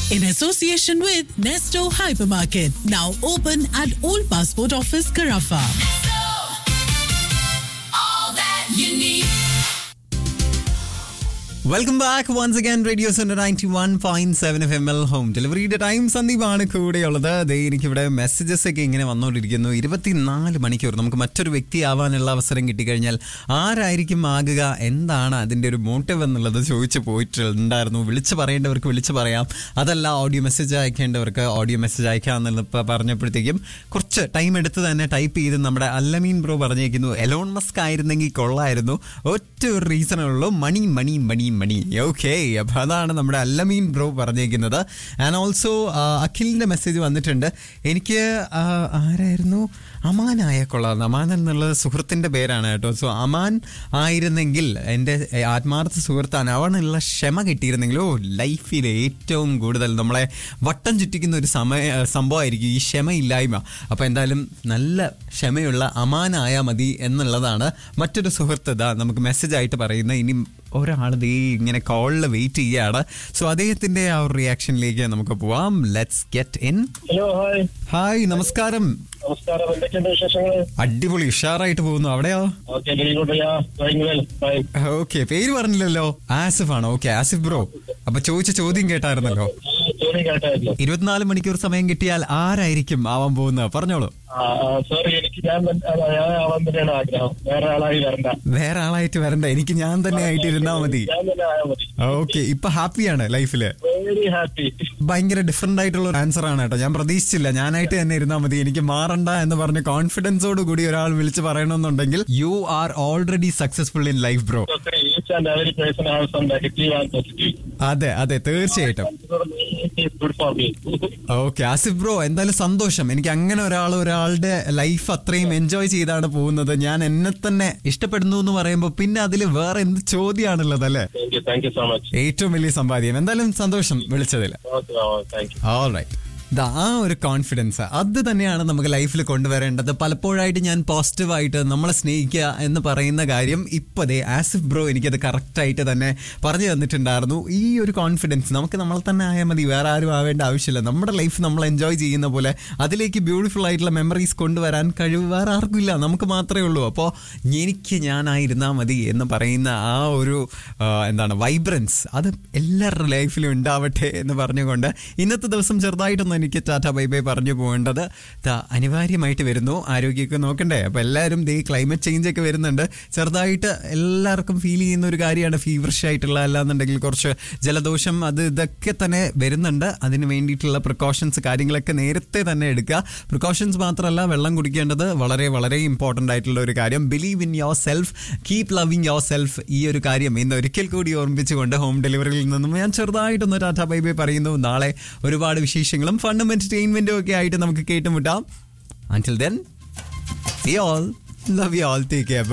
in association with Nesto Hypermarket, now open at Old Passport Office, Carafa. all that you need. Welcome back once again radio centre ninety one point seven F M L home ഡെലിവറിയുടെ time സന്ദീപാണ് കൂടെയുള്ളത് ദേ എനിക്കിവിടെ messages ഒക്കെ ഇങ്ങനെ വന്നുകൊണ്ടിരിക്കുന്നു ഇരുപത്തിനാല് മണിക്കൂർ നമുക്ക് മറ്റൊരു വ്യക്തി ആവാനുള്ള അവസരം കിട്ടിക്കഴിഞ്ഞാൽ ആരായിരിക്കും ആകുക എന്താണ് അതിൻ്റെ ഒരു മോട്ടീവ് എന്നുള്ളത് ചോദിച്ചു പോയിട്ടുണ്ടായിരുന്നു വിളിച്ച് പറയേണ്ടവർക്ക് വിളിച്ച് പറയാം അതല്ല ഓഡിയോ മെസ്സേജ് അയക്കേണ്ടവർക്ക് ഓഡിയോ മെസ്സേജ് അയക്കാമെന്നുള്ള ഇപ്പം പറഞ്ഞപ്പോഴത്തേക്കും കുറച്ച് ടൈം എടുത്ത് തന്നെ ടൈപ്പ് ചെയ്ത് നമ്മുടെ അല്ലമീൻ ബ്രോ പറഞ്ഞേക്കുന്നു എലോൺ മസ്ക് ആയിരുന്നെങ്കിൽ കൊള്ളായിരുന്നു ഒറ്റ ഒരു റീസണേ ഉള്ളൂ മണി മണി മണി മണി ഓക്കെ അപ്പൊ അതാണ് നമ്മുടെ അല്ലമീൻ ബ്രോ പറഞ്ഞേക്കുന്നത് ആൻഡ് ഓൾസോ അഖിലിന്റെ മെസ്സേജ് വന്നിട്ടുണ്ട് എനിക്ക് ആ, ആരായിരുന്നു അമാനായ കൊള്ളാം അമാൻ എന്നുള്ള സുഹൃത്തിന്റെ പേരാണ് കേട്ടോ സോ അമാൻ ആയിരുന്നെങ്കിൽ എൻ്റെ ആത്മാർത്ഥ സുഹൃത്താണ് അവനുള്ള ക്ഷമ കിട്ടിയിരുന്നെങ്കിൽ ഓ ലൈഫിൽ ഏറ്റവും കൂടുതൽ നമ്മളെ വട്ടം ചുറ്റിക്കുന്ന ഒരു സമയ സംഭവമായിരിക്കും ഈ ക്ഷമയില്ലായ്മ അപ്പോൾ എന്തായാലും നല്ല ക്ഷമയുള്ള അമാനായാൽ മതി എന്നുള്ളതാണ് മറ്റൊരു സുഹൃത്ത് ഇതാ നമുക്ക് മെസ്സേജ് ആയിട്ട് പറയുന്ന ഇനി ഒരാൾ ദേ ഇങ്ങനെ കോളിൽ വെയിറ്റ് ചെയ്യാണ് സോ അദ്ദേഹത്തിന്റെ ആ ഒരു റിയാക്ഷനിലേക്ക് നമുക്ക് പോവാം let's get in hello hi hi നമസ്കാരം നമസ്കാരം എന്തൊക്കെയുണ്ട് വിശേഷങ്ങള് അടിപൊളി ഉഷാറായിട്ട് പോകുന്നു അവിടെയോ okay very good ya doing well fine okay പേര് പറഞ്ഞില്ലല്ലോ ആസിഫ് ആണ് ഓക്കെ ആസിഫ് ബ്രോ അപ്പൊ ചോദിച്ച ചോദ്യം കേട്ടായിരുന്നല്ലോ ചോദ്യം കേട്ടായിരുന്നു ഇരുപത്തിനാല് മണിക്കൂർ സമയം കിട്ടിയാൽ ആരായിരിക്കും ആവാൻ പോകുന്നത് പറഞ്ഞോളൂ സോറി എനിക്ക് ഞാൻ തന്നെ- അല്ല, ഞാൻ ആവാൻ തന്നെയാണ് ആഗ്രഹം വേറെ ആളായി വരണ്ട വേറെ ആളായിട്ട് വരണ്ട എനിക്ക് ഞാൻ തന്നെ ആയിട്ട് ഇരുന്നാ മതി ഞാൻ തന്നെ ആയാൽ മതി ഓക്കെ ഇപ്പൊ ഹാപ്പിയാണ് ലൈഫില് വെരി ഹാപ്പി ഭയങ്കര ഡിഫറെന്റ് ആയിട്ടുള്ള ഒരു ആൻസർ ആണ് കേട്ടോ ഞാൻ പ്രതീക്ഷിച്ചില്ല ഞാനായിട്ട് തന്നെ ഇരുന്നാൽ മതി എനിക്ക് മാറണ്ട എന്ന് പറഞ്ഞ് കോൺഫിഡൻസോട് കൂടി ഒരാൾ വിളിച്ച് പറയണമെന്നുണ്ടെങ്കിൽ you are already successful in life bro each and every person have some negative and positive അതെ അതെ തീർച്ചയായിട്ടും good for me okay Asif bro എന്തായാലും സന്തോഷം എനിക്ക് അങ്ങനെ ഒരാൾ ഒരാളുടെ ലൈഫ് അത്രയും എൻജോയ് ചെയ്താണ് പോകുന്നത് ഞാൻ എന്നെ തന്നെ ഇഷ്ടപ്പെടുന്നു എന്ന് പറയുമ്പോൾ പിന്നെ അതിൽ വേറെ എന്ത് ചോദ്യമാണുള്ളത് അല്ലേ thank you thank you so much ഏറ്റവും വലിയ സമ്പാദ്യം എന്തായാലും സന്തോഷം വിളിച്ചതിൽ okay thank you all right ആ ഒരു കോൺഫിഡൻസ് അത് തന്നെയാണ് നമുക്ക് ലൈഫിൽ കൊണ്ടുവരേണ്ടത് പലപ്പോഴായിട്ട് ഞാൻ പോസിറ്റീവായിട്ട് നമ്മളെ സ്നേഹിക്കുക എന്ന് പറയുന്ന കാര്യം ഇപ്പതേ ആസിഫ് ബ്രോ എനിക്കത് കറക്റ്റായിട്ട് തന്നെ പറഞ്ഞു തന്നിട്ടുണ്ടായിരുന്നു ഈ ഒരു കോൺഫിഡൻസ് നമുക്ക് നമ്മൾ തന്നെ ആയാൽ മതി വേറെ ആരും ആവേണ്ട ആവശ്യമില്ല നമ്മുടെ ലൈഫ് നമ്മൾ എൻജോയ് ചെയ്യുന്ന പോലെ അതിലേക്ക് ബ്യൂട്ടിഫുൾ ആയിട്ടുള്ള മെമ്മറീസ് കൊണ്ടുവരാൻ കഴിവ് വേറെ ആർക്കും ഇല്ല നമുക്ക് മാത്രമേ ഉള്ളൂ അപ്പോൾ എനിക്ക് ഞാനായിരുന്നാൽ മതി എന്ന് പറയുന്ന ആ ഒരു ആ, എന്താണ് വൈബ്രൻസ് അത് എല്ലാവരുടെ ലൈഫിലും ഉണ്ടാവട്ടെ എന്ന് പറഞ്ഞുകൊണ്ട് ഇന്നത്തെ ദിവസം ചെറുതായിട്ടൊന്ന് എനിക്ക് ടാറ്റ ബൈ ബൈ പറഞ്ഞു പോകേണ്ടത് ദാ അനിവാര്യമായിട്ട് വരുന്നു ആരോഗ്യമൊക്കെ നോക്കണ്ടേ അപ്പോൾ എല്ലാവരും ദേ ക്ലൈമറ്റ് ചേഞ്ച് ഒക്കെ വരുന്നുണ്ട് ചെറുതായിട്ട് എല്ലാവർക്കും ഫീൽ ചെയ്യുന്ന ഒരു കാര്യമാണ് ഫീവറിഷ് ആയിട്ടുള്ള അല്ലാന്നുണ്ടെങ്കിൽ കുറച്ച് ജലദോഷം അത് ഇതൊക്കെ തന്നെ വരുന്നുണ്ട് അതിന് വേണ്ടിയിട്ടുള്ള പ്രിക്കോഷൻസ് കാര്യങ്ങളൊക്കെ നേരത്തെ തന്നെ എടുക്കുക പ്രിക്കോഷൻസ് മാത്രമല്ല വെള്ളം കുടിക്കേണ്ടത് വളരെ വളരെ ഇമ്പോർട്ടൻ്റ് ആയിട്ടുള്ള ഒരു കാര്യം believe in yourself keep loving yourself ഈ ഒരു കാര്യം ഇന്ന് ഒരിക്കൽ കൂടി ഓർമ്മിപ്പിച്ചുകൊണ്ട് ഹോം ഡെലിവറിയിൽ നിന്നും ഞാൻ ചെറുതായിട്ടൊന്ന് ടാറ്റ ബൈ ബൈ പറയുന്നു നാളെ ഒരുപാട് വിശേഷങ്ങളും ഫണ്ടും എന്റർടൈൻമെന്റും ഒക്കെ ആയിട്ട് നമുക്ക് കേട്ടുമുട്ടാം until then see all love you all take care